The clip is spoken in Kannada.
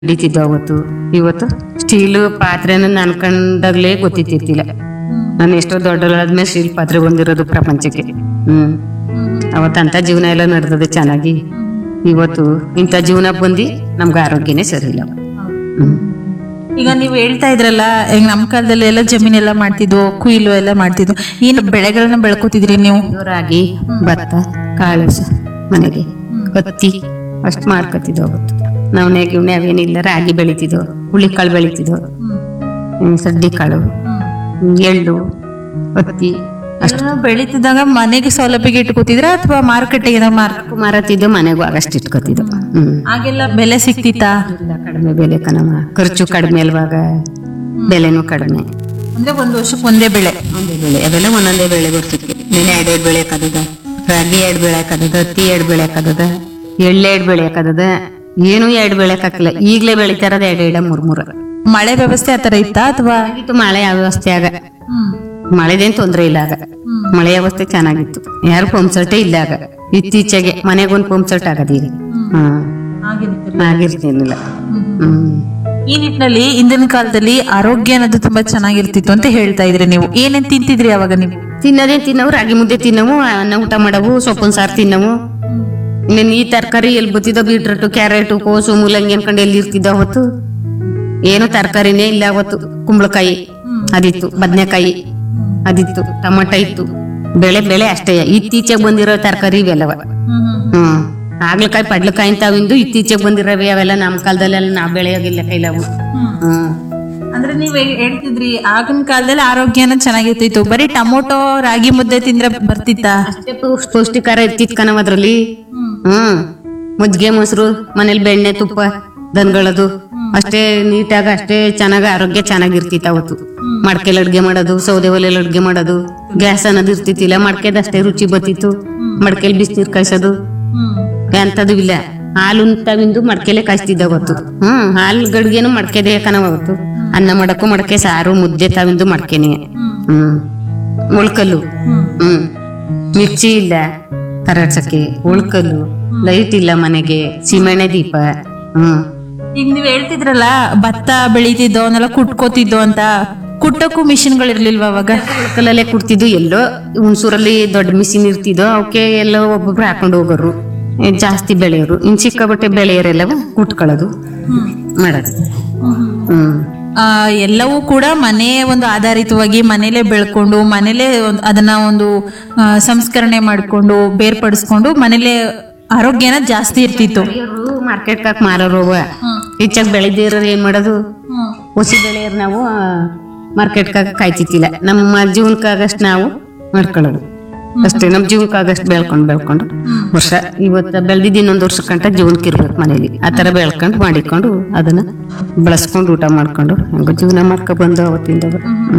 ಹಿಡಿತಿದ್ದು ಅವತ್ತು ಇವತ್ತು ಸ್ಟೀಲು ಪಾತ್ರೆನ ನಾನು ಕಂಡಾಗ್ಲೇ ಗೊತ್ತಿತ್ತಿರ್ತಿಲ್ಲ ನಾನು ಎಷ್ಟೋ ದೊಡ್ಡದಾದ್ಮೇಲೆ ಸ್ಟೀಲ್ ಪಾತ್ರೆ ಬಂದಿರೋದು ಪ್ರಪಂಚಕ್ಕೆ ಹ್ಮ್ ಅವತ್ತಂತ ಜೀವನ ಎಲ್ಲ ನಡೆದದೆ ಚೆನ್ನಾಗಿ ಇವತ್ತು ಇಂಥ ಜೀವನ ಬಂದು ನಮ್ಗೆ ಆರೋಗ್ಯನೇ ಸರಿ ಇಲ್ಲ ಹ್ಮ್ ಈಗ ನೀವು ಹೇಳ್ತಾ ಇದ್ರಲ್ಲ ಈಗ ನಮ್ಮ ಕಾಲದಲ್ಲಿ ಎಲ್ಲ ಜಮೀನೆಲ್ಲ ಮಾಡ್ತಿದ್ವು ಕುಯ್ಲು ಎಲ್ಲ ಮಾಡ್ತಿದ್ವು ಏನು ಬೆಳೆಗಳನ್ನ ಬೆಳ್ಕೊತಿದ್ರಿ ನೀವು ಇದು ರಾಗಿ ಭತ್ತ ಕಾಳು ಸ- ಮನೆಗೆ ಹತ್ತಿ ಅಷ್ಟು ಮಾಡ್ಕೊತಿದ್ವು ಅವತ್ತು ನವಣೆ ಗಿವಣೆ ಅವೇನಿಲ್ಲ ರಾಗಿ ಬೆಳಿತಿದ್ವು ಹುಳಿಕಾಳು ಬೆಳಿತಿದ್ವು ಹ್ಮ್, ಸಡ್ಡಿ ಕಾಳು ಹ್ಮ್, ಎಳ್ಳು ಹತ್ತಿ ಅಷ್ಟು ಬೆಳೀತಿದ್ದಾಗ ಮನೆಗೆ ಸೌಲಭ್ಯಕ್ಕೆ ಇಟ್ಕೋತಿದ್ರ ಅಥವಾ ಮಾರುಕಟ್ಟೆಗೆ ಏನಾದ್ರು ಮಾರ್ ಮಾರತಿದ್ದು ಮನೆಗೂ ಆಗಷ್ಟು ಇಟ್ಕೊತಿದ್ವು ಹ್ಮ್ ಆಗೆಲ್ಲ ಬೆಲೆ ಸಿಕ್ತಿತ್ತಾ ಇಲ್ಲ ಕಡಿಮೆ ಬೆಲೆ ಕಣಮ್ಮ ಖರ್ಚು ಕಡಿಮೆ ಅಲ್ವಾಗ ಬೆಲೆನೂ ಕಡಿಮೆ ಅಂದ್ರೆ ಒಂದು ವರ್ಷಕ್ಕೆ ಒಂದೇ ಬೆಳೆ ಒಂದೇ ಬೆಳೆ ಅವೆಲ್ಲ ಒಂದೊಂದೇ ಬೆಳೆ ಬರ್ತಿತ್ತು ನೆನೆ ಎರಡು ಎರಡು ಬೆಳೆ ಕದದ ರಾಗಿ ಎರಡು ಬೆಳೆ ಕದದ ಹತ್ತಿ ಎರಡು ಬೆಳೆ ಕದದ ಎಳ್ಳು ಎರಡು ಬೆಳೆ ಕದದ ಏನು ಎರಡು ಬೆಳೆ ಹಾಕಿಲ್ಲ ಈಗಲೇ ಬೆಳಿತಾರದ ಎರಡು ಎಡ ಮೂರ್ ಮೂರ ಮಳೆ ವ್ಯವಸ್ಥೆ ಆತರ ಇತ್ತಾ ಅಥವಾ ಆಗಿತ್ತು ಮಳೆ ವ್ಯವಸ್ಥೆ ಆಗ ಮಳೆದೇನ್ ತೊಂದ್ರೆ ಇಲ್ಲ ಆಗ ಮಳೆ ವ್ಯವಸ್ಥೆ ಚೆನ್ನಾಗಿತ್ತು ಯಾರು ಪಂಪ್ ಸೆಟ್ಟೇ ಇಲ್ಲ ಆಗ ಇತ್ತೀಚೆಗೆ ಮನೆಗೊಂದು ಪಂಪ್ ಸೆಟ್ ಆಗದ ಈಗ ಹ್ಮ್ ಆಗಿರ್ತಿರ್ಲಿಲ್ಲ ಹ್ಮ್ ಈ ನಿಟ್ಟಿನಲ್ಲಿ ಇಂದಿನ ಕಾಲದಲ್ಲಿ ಆರೋಗ್ಯ ಅನ್ನೋದು ತುಂಬಾ ಚೆನ್ನಾಗಿರ್ತಿತ್ತು ಅಂತ ಹೇಳ್ತಾ ಇದ್ರಿ ನೀವು ಏನೇನ್ ತಿಂತಿದ್ರಿ ಅವಾಗ ನೀವು ತಿನ್ನೋದೇ ತಿನ್ನವು ರಾಗಿ ಮುದ್ದೆ ತಿನ್ನವು ಅನ್ನ ಊಟ ಮಾಡವು ಸೊಪ್ಪಿನ ಸಾರು ತಿನ್ನವು ಇನ್ನೇನು ಈ ತರಕಾರಿ ಎಲ್ಲಿ ಬತ್ತಿದ್ದೋ ಬೀಟ್ರೂಟು ಕ್ಯಾರೆಟು ಕೋಸು ಮೂಲಂಗಿ ಅನ್ಕೊಂಡು ಎಲ್ಲಿ ಇರ್ತಿದ್ದ ಅವತ್ತು ಏನು ತರಕಾರಿನೇ ಇಲ್ಲ ಅವತ್ತು ಕುಂಬಳಕಾಯಿ ಅದಿತ್ತು ಬದನೆಕಾಯಿ ಅದಿತ್ತು ಟೊಮಟ ಇತ್ತು ಬೆಳೆ ಬೆಳೆ ಅಷ್ಟೇ ಇತ್ತೀಚೆಗೆ ಬಂದಿರೋ ತರಕಾರಿ ಇವೆಲ್ಲವ ಹ್ಮ್ ಆಗ್ಲಕಾಯಿ ಪಡ್ಲಕಾಯಿ ಇಂತಾವಿಂದು ಇತ್ತೀಚೆಗೆ ಬಂದಿರವೆ ಅವೆಲ್ಲ ನಮ್ಮ ಕಾಲದಲ್ಲೆಲ್ಲ ನಾವ್ ಬೆಳೆಯೋಗಿಲ್ಲ ಕೈಲವು ಹ್ಮ್ ಅಂದ್ರೆ ನೀವ್ ಹೇ- ಹೇಳ್ತಿದ್ರಿ ಆಗಿನ ಕಾಲದಲ್ಲಿ ಆರೋಗ್ಯನ ಚೆನ್ನಾಗಿರ್ತಿತ್ತು ಬರೀ ಟೊಮೊಟೊ ರಾಗಿ ಮುದ್ದೆ ತಿಂದ್ರೆ ಬರ್ತಿತ್ತಾ ಅಷ್ಟೇ ಪೌಷ್- ಪೌಷ್ಟಿಕಾರ ಇರ್ತಿತ್ ಕಣವ ಅದ್ರಲ್ಲಿ ಹ್ಮ್ ಮಜ್ಜಿಗೆ ಮೊಸರು ಮನೇಲಿ ಬೆಣ್ಣೆ ತುಪ್ಪ ದನಗಳದು ಅಷ್ಟೇ ನೀಟಾಗ ಅಷ್ಟೇ ಚೆನ್ನಾಗ ಆರೋಗ್ಯ ಚೆನ್ನಾಗಿರ್ತಿತ್ತು ಅವತ್ತು ಮಡ್ಕೆಲ್ ಅಡ್ಗೆ ಮಾಡೋದು ಸೌದೆ ಒಲೆಯಲ್ಲಿ ಅಡ್ಗೆ ಮಾಡೋದು ಗ್ಯಾಸ್ ಅನ್ನೋದು ಇರ್ತಿತ್ತಿಲ್ಲ ಮಡ್ಕೆದ ಅಷ್ಟೇ ರುಚಿ ಬತ್ತಿತ್ತು ಮಡ್ಕೆಲ್ ಬಿಸಿನೀರ್ ಕಾಯ್ಸೋದು ಎಂತದು ಇಲ್ಲ ಹಾಲು ತಾವಿಂದು ಮಡ್ಕೆಲೆ ಕಾಯ್ಸ್ತಿದ್ದ ಅವತ್ತು ಹ್ಮ್ ಹಾಲು ಗಡ್ಗೆನು ಮಡ್ಕೆದೆ ಕಣವ ಅವತ್ತು ಅನ್ನ ಮಾಡಕ್ಕೂ ಮಡ್ಕೆ ಸಾರು ಮುದ್ದೆ ತಾವಿಂದು ಮಡ್ಕೆನೆ ಹ್ಮ್ ಉಳ್ಕಲ್ಲು ಹ್ಮ್ ಮಿರ್ಚಿ ಇಲ್ಲ ಕರಡ್ಸಕ್ಕೆ ಉಳ್ಕಲ್ಲು ಲೈಟ್ ಇಲ್ಲ ಮನೆಗೆ ಸಿಮೆಣೆ ದೀಪ ಹ್ಮ್ ಈಗ ನೀವ್ ಹೇಳ್ತಿದ್ರಲ್ಲ ಭತ್ತ ಬೆಳೀತಿದ್ದೋ ಅವನ್ನೆಲ್ಲ ಕುಟ್ಕೋತಿದ್ದೋ ಅಂತ ಕುಟ್ಟಕ್ಕೂ ಮಿಷಿನ್ಗಳಿರ್ಲಿಲ್ವಾ ಅವಾಗ ಉಳ್ಕಲ್ಲಲ್ಲೇ ಕುಡ್ತಿದ್ದು ಎಲ್ಲೋ ಹುಣಸೂರಲ್ಲಿ ದೊಡ್ಡ ಮಿಷಿನ್ ಇರ್ತಿದ್ದೋ ಅವಕ್ಕೆ ಎಲ್ಲೋ ಒಬ್ಬೊಬ್ರು ಹಾಕೊಂಡು ಹೋಗೋರು ಏ, ಜಾಸ್ತಿ ಬೆಳೆಯೋರು ಇನ್ ಸಿಕ್ಕಾಬಟ್ಟೆ ಬೆಳೆಯೋರೆಲ್ಲವ ಕುಟ್ಕೊಳ್ಳೋದು ಮಾಡೋದು ಹ್ಮ್ ಆ, ಎಲ್ಲವೂ ಕೂಡ ಮನೆ ಒಂದು ಆಧಾರಿತವಾಗಿ ಮನೇಲೆ ಬೆಳ್ಕೊಂಡು ಮನೇಲೆ ಒಂದ್- ಅದನ್ನ ಒಂದು ಆ, ಸಂಸ್ಕರಣೆ ಮಾಡ್ಕೊಂಡು ಬೇರ್ಪಡಿಸ್ಕೊಂಡು ಮನೇಲೆ ಆರೋಗ್ಯನ ಜಾಸ್ತಿ ಇರ್ತಿತ್ತು ಮಾರ್ಕೆಟ್ ಹಾಕ್ ಮಾರೋರು ಹೆಚ್ಚಾಗಿ ಬೆಳೆದಿರೋರು ಏನ್ ಮಾಡೋದು ಹುಸಿ ಬೆಳೆಯೋರು ನಾವು ಮಾರ್ಕೆಟ್ಗಾಗ ಕಾಯ್ತಿತ್ತಿಲ್ಲ ನಮ್ಮ ಜೀವನಕ್ಕಾಗಷ್ಟು ನಾವು ಮಾಡ್ಕೊಳ್ಳೋದು ಅಷ್ಟೇ ನಮ್ಮ ಜೀವನಕ್ಕಾಗಷ್ಟು ಬೆಳ್ಕೊಂಡು ಬೆಳ್ಕೊಂಡು ವರ್ಷ ಇವತ್ತು ಬೆಳೆದಿದ್ದು ಇನ್ನೊಂದು ವರ್ಷ ಕಂಟ ಜೀವನಕ್ಕೆ ಇರ್ಬೇಕು ಮನೇಲಿ ಆ ಥರ ಬೆಳ್ಕೊಂಡು ಮಾಡಿಕೊಂಡು ಅದನ್ನ ಬಳಸ್ಕೊಂಡು ಊಟ ಮಾಡ್ಕೊಂಡು ಹಂಗ ಜೀವನ ಮಾಡ್ಕೊ ಬಂದು ಅವತ್ತಿಂದ